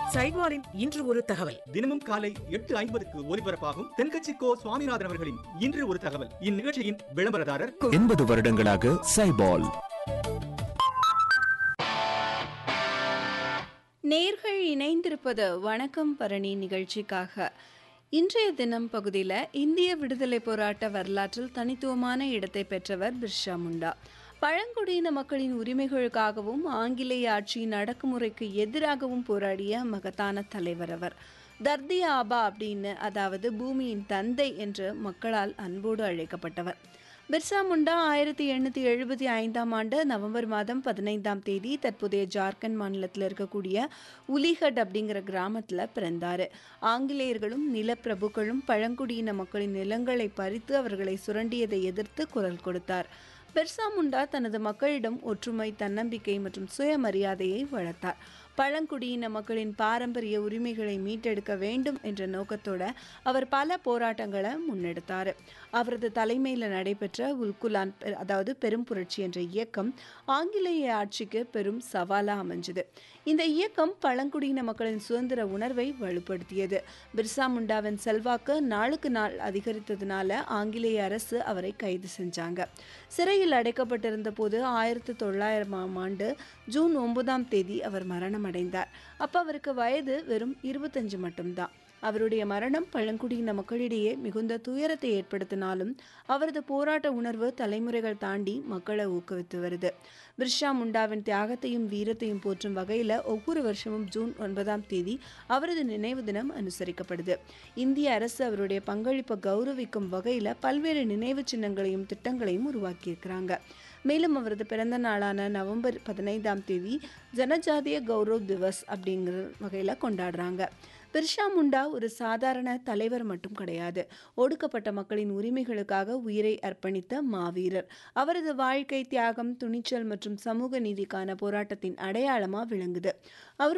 சைவாரின் இன்று ஒரு தகவல் தினமும் காலை எட்டு ஐம்பதுக்கு ஒலிபரப்பாகும் தென்கட்சி கோ சுவாமிநாதன் அவர்களின் இன்று ஒரு தகவல் இந்நிகழ்ச்சியின் விளம்பரதாரர் எண்பது வருடங்களாக சைபால் நேர்கள் இணைந்திருப்பது வணக்கம் பரணி நிகழ்ச்சிக்காக இன்றைய தினம் பகுதியில் இந்திய விடுதலை போராட்ட வரலாற்றில் தனித்துவமான இடத்தை பெற்றவர் பிர்ஷா முண்டா பழங்குடியின மக்களின் உரிமைகளுக்காகவும் ஆங்கிலேய ஆட்சியின் அடக்குமுறைக்கு எதிராகவும் போராடிய மகத்தான தலைவர் அவர் தர்தி ஆபா அப்படின்னு அதாவது பூமியின் தந்தை என்று மக்களால் அன்போடு அழைக்கப்பட்டவர் பிர்சா முண்டா ஆயிரத்தி எண்ணூற்றி எழுபத்தி ஐந்தாம் ஆண்டு நவம்பர் மாதம் பதினைந்தாம் தேதி தற்போதைய ஜார்க்கண்ட் மாநிலத்தில் இருக்கக்கூடிய உலிஹட் அப்படிங்கிற கிராமத்தில் பிறந்தார் ஆங்கிலேயர்களும் நிலப்பிரபுக்களும் பழங்குடியின மக்களின் நிலங்களை பறித்து அவர்களை சுரண்டியதை எதிர்த்து குரல் கொடுத்தார் பெர்சா முண்டா தனது மக்களிடம் ஒற்றுமை தன்னம்பிக்கை மற்றும் சுயமரியாதையை வளர்த்தார் பழங்குடியின மக்களின் பாரம்பரிய உரிமைகளை மீட்டெடுக்க வேண்டும் என்ற நோக்கத்தோட அவர் பல போராட்டங்களை முன்னெடுத்தார் அவரது தலைமையில் நடைபெற்ற உல்குலான் பெ- அதாவது பெரும் புரட்சி என்ற இயக்கம் ஆங்கிலேய ஆட்சிக்கு பெரும் சவாலாக அமைஞ்சது இந்த இயக்கம் பழங்குடியின மக்களின் சுதந்திர உணர்வை வலுப்படுத்தியது பிர்சா முண்டாவின் செல்வாக்கு நாளுக்கு நாள் அதிகரித்ததுனால ஆங்கிலேய அரசு அவரை கைது செஞ்சாங்க சிறையில் அடைக்கப்பட்டிருந்த போது ஆயிரத்தி தொள்ளாயிரமாம் ஆண்டு ஜூன் ஒன்பதாம் தேதி அவர் மரணமடைந்தார் அப்போ அவருக்கு வயது வெறும் இருபத்தஞ்சு மட்டும்தான் அவருடைய மரணம் பழங்குடியின மக்களிடையே மிகுந்த துயரத்தை ஏற்படுத்தினாலும் அவரது போராட்ட உணர்வு தலைமுறைகள் தாண்டி மக்களை ஊக்குவித்து வருது பிர்ஷா முண்டாவின் தியாகத்தையும் வீரத்தையும் போற்றும் வகையில் ஒவ்வொரு வருஷமும் ஜூன் ஒன்பதாம் தேதி அவரது நினைவு தினம் அனுசரிக்கப்படுது இந்திய அரசு அவருடைய பங்களிப்பை கௌரவிக்கும் வகையில் பல்வேறு நினைவு சின்னங்களையும் திட்டங்களையும் உருவாக்கியிருக்கிறாங்க மேலும் அவரது பிறந்த நாளான நவம்பர் பதினைந்தாம் தேதி ஜனஜாதிய கௌரவ் திவஸ் அப்படிங்கிற வகையில் கொண்டாடுறாங்க பிர்ஷா முண்டா ஒரு சாதாரண தலைவர் மட்டும் கிடையாது ஒடுக்கப்பட்ட மக்களின் உரிமைகளுக்காக உயிரை அர்ப்பணித்த மாவீரர் அவரது வாழ்க்கை தியாகம் துணிச்சல் மற்றும் சமூக நீதிக்கான போராட்டத்தின் அடையாளமாக விளங்குது அவர்